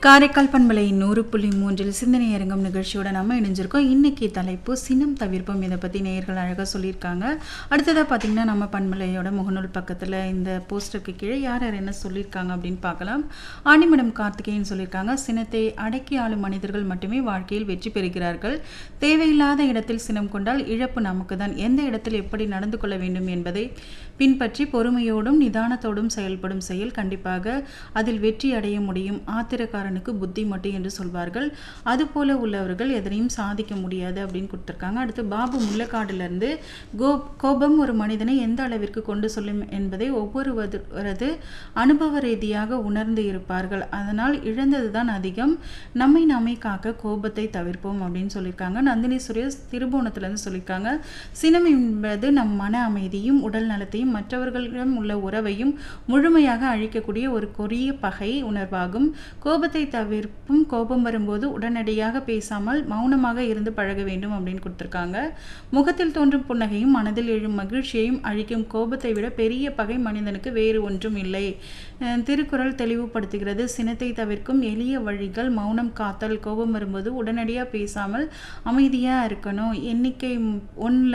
காரைக்கால் பண்பலை நூறு புள்ளி மூன்றில் சிந்தனை அரங்கம் நிகழ்ச்சியோட நம்ம இணைஞ்சிருக்கோம் இன்னைக்கு தலைப்பு சினம் தவிர்ப்போம் இதை பற்றி நேயர்கள் அழகாக சொல்லியிருக்காங்க அடுத்ததாக பார்த்தீங்கன்னா நம்ம பண்பலையோட முகநூல் பக்கத்தில் இந்த போஸ்டருக்கு கீழே யார் யார் என்ன சொல்லியிருக்காங்க அப்படின்னு பார்க்கலாம் ஆணிமடம் கார்த்திகேயன் சொல்லியிருக்காங்க சினத்தை அடக்கி ஆளும் மனிதர்கள் மட்டுமே வாழ்க்கையில் வெற்றி பெறுகிறார்கள் தேவையில்லாத இடத்தில் சினம் கொண்டால் இழப்பு நமக்கு தான் எந்த இடத்தில் எப்படி நடந்து கொள்ள வேண்டும் என்பதை பின்பற்றி பொறுமையோடும் நிதானத்தோடும் செயல்படும் செயல் கண்டிப்பாக அதில் வெற்றி அடைய முடியும் ஆத்திரக்காரனுக்கு புத்தி மட்டும் என்று சொல்வார்கள் அதுபோல உள்ளவர்கள் எதனையும் சாதிக்க முடியாது அப்படின்னு கொடுத்துருக்காங்க அடுத்து பாபு முள்ளக்காடுலேருந்து கோ கோபம் ஒரு மனிதனை எந்த அளவிற்கு கொண்டு சொல்லும் என்பதை ஒவ்வொருவரது அனுபவ ரீதியாக உணர்ந்து இருப்பார்கள் அதனால் இழந்தது தான் அதிகம் நம்மை நாமே காக்க கோபத்தை தவிர்ப்போம் அப்படின்னு சொல்லியிருக்காங்க நந்தினி சுரேஷ் திருபுவனத்துலேருந்து சொல்லியிருக்காங்க சினம் என்பது நம் மன அமைதியும் உடல் நலத்தையும் மற்றவர்களிடம் உள்ள உறவையும் முழுமையாக அழிக்கக்கூடிய ஒரு கொடிய பகை உணர்வாகும் கோபத்தை தவிர்ப்பும் கோபம் வரும்போது உடனடியாக பேசாமல் மௌனமாக இருந்து பழக வேண்டும் அப்படின்னு கொடுத்துருக்காங்க முகத்தில் தோன்றும் புன்னகையும் மனதில் எழும் மகிழ்ச்சியையும் அழிக்கும் கோபத்தை விட பெரிய பகை மனிதனுக்கு வேறு ஒன்றும் இல்லை அஹ் திருக்குறள் தெளிவுபடுத்துகிறது சினத்தை தவிர்க்கும் எளிய வழிகள் மௌனம் காத்தல் கோபம் வரும்போது உடனடியாக பேசாமல் அமைதியாக இருக்கணும் எண்ணிக்கை ஒன்றில்